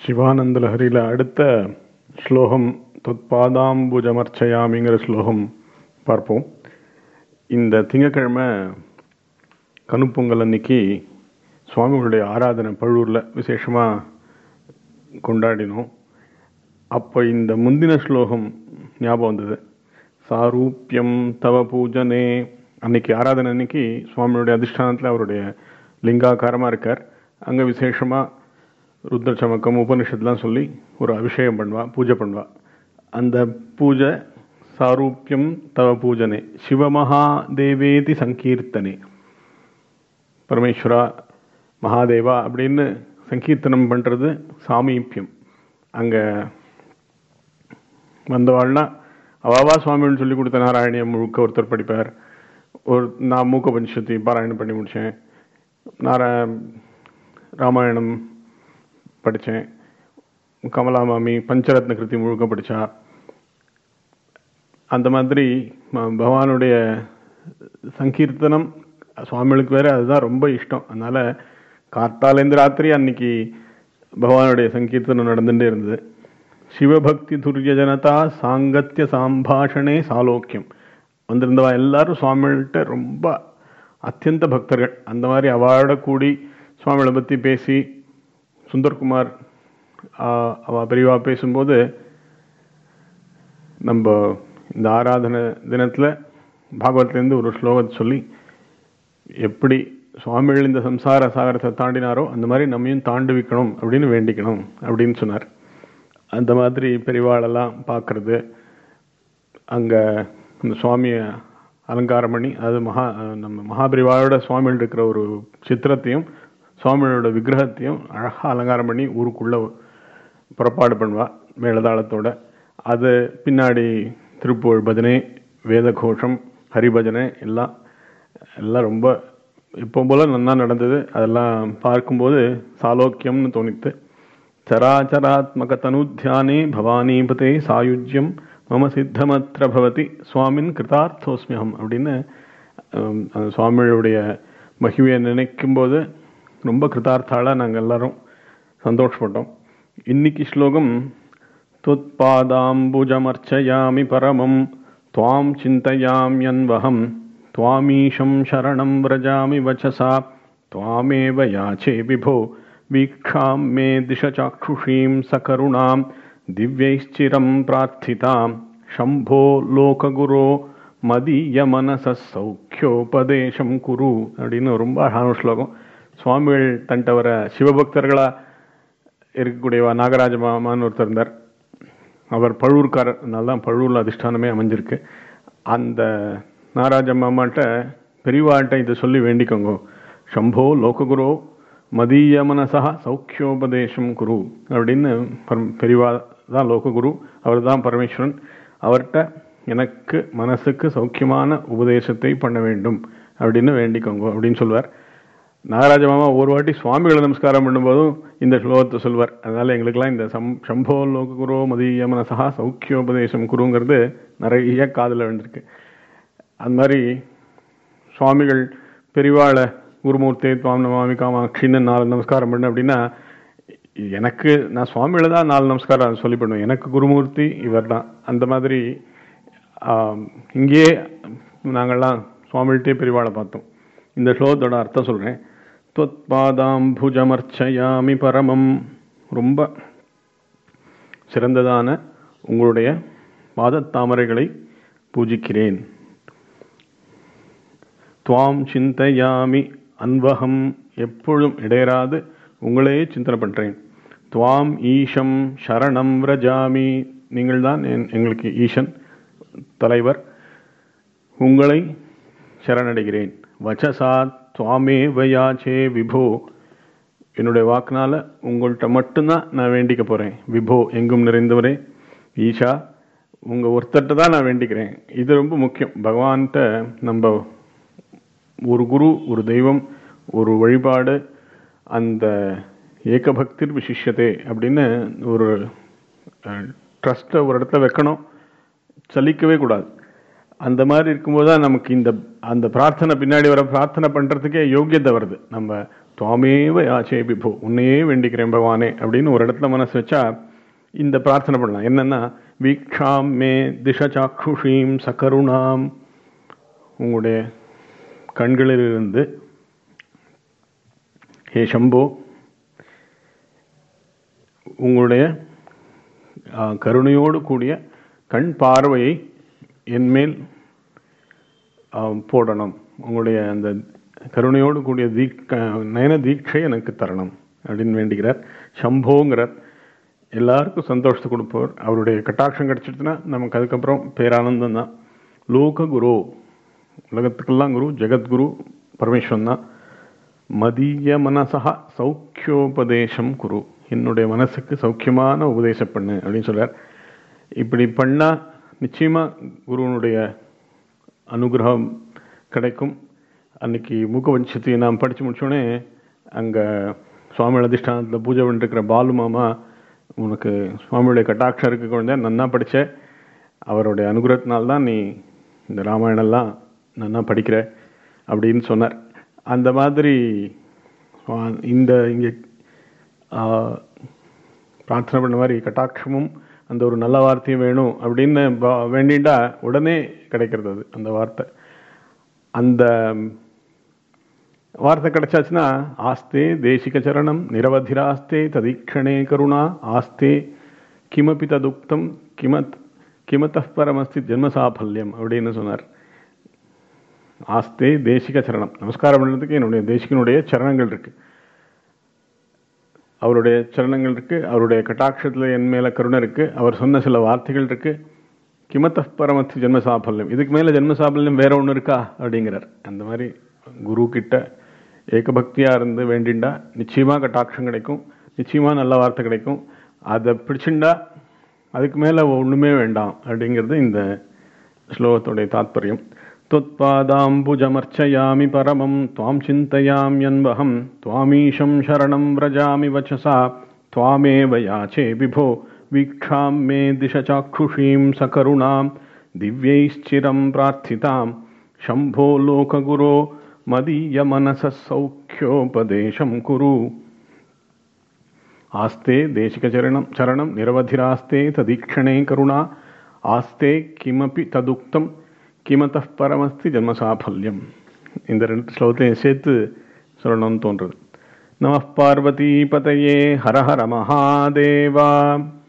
சிவானந்த லஹரியில் அடுத்த ஸ்லோகம் தொத்பாதாம்புஜமர்ச்சயாமிங்கிற ஸ்லோகம் பார்ப்போம் இந்த திங்கக்கிழமை கனுப்பொங்கல் அன்னைக்கு சுவாமிகளுடைய ஆராதனை பழுவூரில் விசேஷமாக கொண்டாடினோம் அப்போ இந்த முந்தின ஸ்லோகம் ஞாபகம் வந்தது சாரூப்பியம் தவ பூஜனே அன்னைக்கு ஆராதனை அன்னைக்கு சுவாமியுடைய அதிஷ்டானத்தில் அவருடைய லிங்காகாரமாக இருக்கார் அங்கே விசேஷமாக ருத்ர சமக்கம் உபனிஷத்துலாம் சொல்லி ஒரு அபிஷேகம் பண்ணுவா பூஜை பண்ணுவா அந்த பூஜை சாரூப்பியம் தவ பூஜனே சிவமகாதேவேதி சங்கீர்த்தனே பரமேஸ்வரா மகாதேவா அப்படின்னு சங்கீர்த்தனம் பண்ணுறது சாமீப்பியம் அங்கே வந்தவாள்னா அவாவா சுவாமின்னு சொல்லி கொடுத்த நாராயணியம் முழுக்க ஒருத்தர் படிப்பார் ஒரு நான் மூக்க பஞ்சத்தி பாராயணம் பண்ணி முடித்தேன் நாரா ராமாயணம் படித்தேன் கமலாமாமி பஞ்சரத்ன கிருதி முழுக்க படித்தா அந்த மாதிரி பகவானுடைய சங்கீர்த்தனம் சுவாமிகளுக்கு வேற அதுதான் ரொம்ப இஷ்டம் அதனால காத்தாலேருந்து ராத்திரி அன்னைக்கு பகவானுடைய சங்கீர்த்தனம் நடந்துட்டே இருந்தது சிவபக்தி துரிய ஜனதா சாங்கத்திய சாம்பாஷணே சாலோக்கியம் வந்திருந்தவா எல்லாரும் சுவாமிகள்கிட்ட ரொம்ப அத்தியந்த பக்தர்கள் அந்த மாதிரி அவளோட கூடி சுவாமிகளை பற்றி பேசி சுந்தர்குமார் அவ பெரியவா பேசும்போது நம்ம இந்த ஆராதனை தினத்தில் பாகவத்லேருந்து ஒரு ஸ்லோகத்தை சொல்லி எப்படி சுவாமிகள் இந்த சம்சார சாகரத்தை தாண்டினாரோ அந்த மாதிரி நம்மையும் தாண்டுவிக்கணும் அப்படின்னு வேண்டிக்கணும் அப்படின்னு சொன்னார் அந்த மாதிரி பெரிவாளெல்லாம் பார்க்கறது அங்கே இந்த சுவாமியை அலங்காரம் பண்ணி அது மகா நம்ம மகாபரிவாளோட சுவாமிகள் இருக்கிற ஒரு சித்திரத்தையும் சுவாமியோட விக்கிரகத்தையும் அழகாக அலங்காரம் பண்ணி ஊருக்குள்ளே புறப்பாடு பண்ணுவா மேலதாளத்தோட அது பின்னாடி திருப்புகழ் பஜனை வேத கோஷம் ஹரிபஜனை எல்லாம் எல்லாம் ரொம்ப இப்போ போல் நல்லா நடந்தது அதெல்லாம் பார்க்கும்போது சாலோக்கியம்னு தோணித்து சராச்சராத்மக தனுத்தியானே பவானிபதே சாயுஜ்யம் மம சித்தமற்ற பவதி சுவாமின் கிருதார்த்தோஸ்மியம் அப்படின்னு சுவாமியுடைய மகிமையை நினைக்கும் போது ரொம்ப கிருதார்த்தாளாக நாங்கள் எல்லாரும் சந்தோஷப்பட்டோம் இன்னைக்கு ஸ்லோகம் துவத்பாதாம்புஜமர்ச்சயாமி பரமம் துவாம் சிந்தையாம்யன்வகம் துவாமீஷம் சரணம் விரஜாமி வச்சசா துவாமேவ யாச்சே விபோ வீக்ஷாம் மே திசச்சாक्षुषीं सकरुणां दिव्यैश्चिरं प्रार्थितां शम्भो लोकगुरो மதிய மனச சௌக்கியோபதேசம் குரு அப்படின்னு ரொம்ப அழகான ஸ்லோகம் சுவாமிகள் தன்ட்ட வர சிவபக்தர்களா இருக்கக்கூடியவா நாகராஜ மாமான்னு ஒருத்தர் இருந்தார் அவர் பழுவூர்காரர் அதனால தான் பழுவூரில் அதிஷ்டானமே அமைஞ்சிருக்கு அந்த நாகராஜ மாமாட்ட பெரியவாட்ட இதை சொல்லி வேண்டிக்கோங்க சம்போ லோககுரோ மதிய மனசா சௌக்கியோபதேசம் குரு அப்படின்னு பெரியவா தான் லோககுரு அவர் தான் பரமேஸ்வரன் அவர்கிட்ட எனக்கு மனசுக்கு சௌக்கியமான உபதேசத்தை பண்ண வேண்டும் அப்படின்னு வேண்டிக்கோங்க அப்படின்னு சொல்வார் நாகராஜ மாமா ஒரு வாட்டி சுவாமிகளை நமஸ்காரம் பண்ணும்போதும் இந்த ஸ்லோகத்தை சொல்வார் அதனால எங்களுக்கெல்லாம் இந்த சம் சம்போ லோககுரோ மதிய மனசா சௌக்கியோபதேசம் குருங்கிறது நிறைய காதில் விழுந்திருக்கு அந்த மாதிரி சுவாமிகள் பெரிவாளை குருமூர்த்தி துவாம் நமாமி காமாட்சின்னு நாலு நமஸ்காரம் பண்ணு அப்படின்னா எனக்கு நான் சுவாமிகளை தான் நாலு நமஸ்காரம் சொல்லி பண்ணுவேன் எனக்கு குருமூர்த்தி இவர் தான் அந்த மாதிரி இங்கேயே நாங்கள்லாம் சுவாமிகிட்டே பெரிவாளை பார்த்தோம் இந்த ஸ்லோகத்தோட அர்த்தம் சொல்கிறேன் தொத்பாதாம்புஜமர்ச்சயாமி பரமம் ரொம்ப சிறந்ததான உங்களுடைய பாதத்தாமரைகளை பூஜிக்கிறேன் துவாம் சிந்தையாமி அன்வகம் எப்பொழுதும் இடையராது உங்களையே சிந்தனை பண்ணுறேன் துவாம் ஈஷம் சரணம் விரஜாமி நீங்கள் தான் எங்களுக்கு ஈசன் தலைவர் உங்களை சரணடைகிறேன் வச்சசா துவாமே வயாச்சே விபோ என்னுடைய வாக்குனால உங்கள்கிட்ட மட்டும்தான் நான் வேண்டிக்க போகிறேன் விபோ எங்கும் நிறைந்தவரே ஈஷா உங்கள் ஒருத்தர்கிட்ட தான் நான் வேண்டிக்கிறேன் இது ரொம்ப முக்கியம் பகவான்கிட்ட நம்ம ஒரு குரு ஒரு தெய்வம் ஒரு வழிபாடு அந்த ஏகபக்திர் விசிஷ்யதே அப்படின்னு ஒரு ட்ரஸ்ட்டை ஒரு இடத்துல வைக்கணும் சலிக்கவே கூடாது அந்த மாதிரி இருக்கும்போது தான் நமக்கு இந்த அந்த பிரார்த்தனை பின்னாடி வர பிரார்த்தனை பண்ணுறதுக்கே யோக்கியத்தை வருது நம்ம துவாமேவ யாச்சே விபோ உன்னையே வேண்டிக்கிறேன் பகவானே அப்படின்னு ஒரு இடத்துல மனசு வச்சா இந்த பிரார்த்தனை பண்ணலாம் என்னன்னா வீக்ஷாம் மே திஷ சாக்குஷீம் சகருணாம் உங்களுடைய கண்களிலிருந்து ஹே சம்போ உங்களுடைய ஆ, கருணையோடு கூடிய கண் பார்வையை என்மேல் ஆ, போடணும் உங்களுடைய அந்த கருணையோடு கூடிய தீக் நயன தீட்சை எனக்கு தரணும் அப்படின்னு வேண்டிக்கிறார் சம்போங்கிறார் எல்லாருக்கும் சந்தோஷத்தை கொடுப்பவர் அவருடைய கட்டாட்சம் கிடைச்சிடுச்சுன்னா நமக்கு அதுக்கப்புறம் பேரானந்தம் தான் லோக குரு உலகத்துக்கெல்லாம் குரு ஜெகத்குரு பரமேஸ்வரன் தான் மதிய மனசா சௌக்கியோபதேசம் குரு என்னுடைய மனசுக்கு சௌக்கியமான உபதேசம் பண்ணு அப்படின்னு சொல்றார் இப்படி பண்ணா நிச்சயமா குருவனுடைய அனுகிரகம் கிடைக்கும் அன்னைக்கு மூக்கவஞ்சத்தை நாம் படிச்சு முடிச்சோடனே அங்க சுவாமியோட அதிஷ்டானத்தில் பூஜை பண்ணிருக்கிற பாலு மாமா உனக்கு சுவாமியுடைய கட்டாட்சம் இருக்க குழந்தை நன்னா படிச்ச அவருடைய அனுகிரகத்தினால்தான் நீ இந்த ராமாயணம்லாம் நன்னா படிக்கிற அப்படின்னு சொன்னார் அந்த மாதிரி ஆ, இந்த இங்கே பிரார்த்தனை பண்ண மாதிரி கட்டாட்சமும் அந்த ஒரு நல்ல வார்த்தையும் வேணும் அப்படின்னு ப- வேண்டிண்டா உடனே கிடைக்கிறது அது அந்த வார்த்தை அந்த வார்த்தை கிடைச்சாச்சுன்னா ஆஸ்தே தேசிக சரணம் நிரவதிராஸ்தே ததீக்ஷணே கருணா ஆஸ்தே கிமபி ததுக்தம் கிமத் கிமத்தः பரமஸ்தி ஜென்மசாஃபல்யம் அப்படின்னு சொன்னார் ஆஸ்தே தேசிக சரணம் நமஸ்காரம் பண்ணுறதுக்கு என்னுடைய தேசிகனுடைய சரணங்கள் இருக்கு அவருடைய சரணங்கள் இருக்கு அவருடைய கட்டாட்சத்தில் என் மேல கருணை இருக்கு அவர் சொன்ன சில வார்த்தைகள் இருக்கு கிமத்த பரமத்து ஜென்ம சாஃபல்யம் இதுக்கு மேல ஜென்ம சாஃபல்யம் வேற ஒன்று இருக்கா அப்படிங்கிறார் அந்த மாதிரி குரு கிட்ட ஏகபக்தியா இருந்து வேண்டிண்டா நிச்சயமா கட்டாட்சம் கிடைக்கும் நிச்சயமா நல்ல வார்த்தை கிடைக்கும் அதை பிடிச்சிண்டா அதுக்கு மேல ஒண்ணுமே வேண்டாம் அப்படிங்கிறது இந்த ஸ்லோகத்துடைய தாத்பரியம் त्वत्पादाम्बुजमर्चयामि परमं त्वां चिन्तयाम्यन्वहं त्वामीशं शरणं व्रजामि वचसा त्वामेव याचे विभो वीक्षां मे दिश चाक्षुषीं सकरुणां दिव्यैश्चिरं प्रार्थितां शम्भो लोकगुरो मदीयमनसः सौख्योपदेशं कुरु आस्ते देशिकचरणं चरणं निरवधिरास्ते तदीक्षणे करुणा ஆஸ்தே கிமபி ததுக்தம் கிமத்தः பரமஸ்தி ஜன்மசாஃபல்யம் இந்த ரெண்டு ஸ்லோகத்தையும் சேர்த்து சொல்லணும்னு தோன்றுது நம பார்வதி பதையே ஹர ஹர மகாதேவா